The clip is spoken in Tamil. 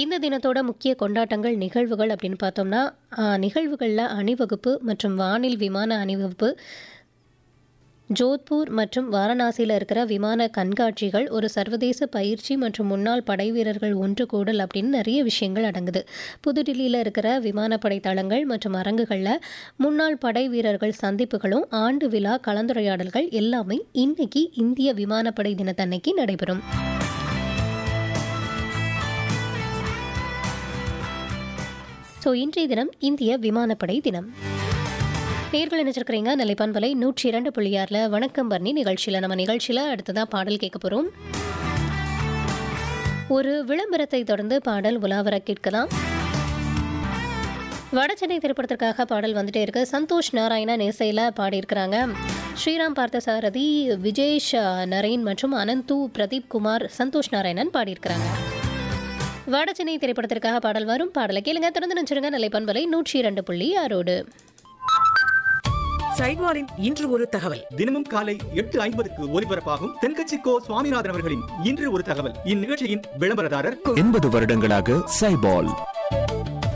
இந்த தினத்தோட முக்கிய கொண்டாட்டங்கள் நிகழ்வுகள் அப்படின்னு பார்த்தோம்னா ஆஹ், நிகழ்வுகளில் அணிவகுப்பு மற்றும் வானில் விமான அணிவகுப்பு ஜோத்பூர் மற்றும் வாரணாசியில் இருக்கிற விமான கண்காட்சிகள் ஒரு சர்வதேச பயிற்சி மற்றும் முன்னாள் படை வீரர்கள் ஒன்று கூடல் அப்படின்னு நிறைய விஷயங்கள் அடங்குது புதுடில்லியில் இருக்கிற விமானப்படை தளங்கள் மற்றும் அரங்குகளில் முன்னாள் படை வீரர்கள் சந்திப்புகளும் ஆண்டு விழா கலந்துரையாடல்கள் எல்லாமே இன்னைக்கு இந்திய விமானப்படை தினத்தன்னைக்கு நடைபெறும் ஸோ இன்றைய தினம் இந்திய விமானப்படை தினம் நேர்கள் நினைச்சிருக்கிறீங்க நிலைப்பான்பலை நூற்றி இரண்டு புள்ளியாரில் வணக்கம் பர்ணி நிகழ்ச்சியில் நம்ம நிகழ்ச்சியில் அடுத்ததாக பாடல் கேட்க போகிறோம் ஒரு விளம்பரத்தை தொடர்ந்து பாடல் உலாவர கேட்கலாம் வடசென்னை திரைப்படத்திற்காக பாடல் வந்துட்டே இருக்கு சந்தோஷ் நாராயணா நேசையில் பாடியிருக்கிறாங்க ஸ்ரீராம் பார்த்தசாரதி விஜேஷ் நரேன் மற்றும் அனந்து பிரதீப் குமார் சந்தோஷ் நாராயணன் பாடியிருக்கிறாங்க வடசென்னை திரைப்படத்திற்காக பாடல் வரும் பாடலை கேளுங்க திறந்து நினைச்சிருங்க நிலைப்பண்பலை நூற்றி இரண்டு புள்ளி ஆறோடு சைட்வாரின் இன்று ஒரு தகவல் தினமும் காலை எட்டு ஐம்பதுக்கு ஒலிபரப்பாகும் தென்கட்சி கோ சுவாமிநாதன் அவர்களின் இன்று ஒரு தகவல் இந்நிகழ்ச்சியின் விளம்பரதாரர் எண்பது வருடங்களாக சைபால்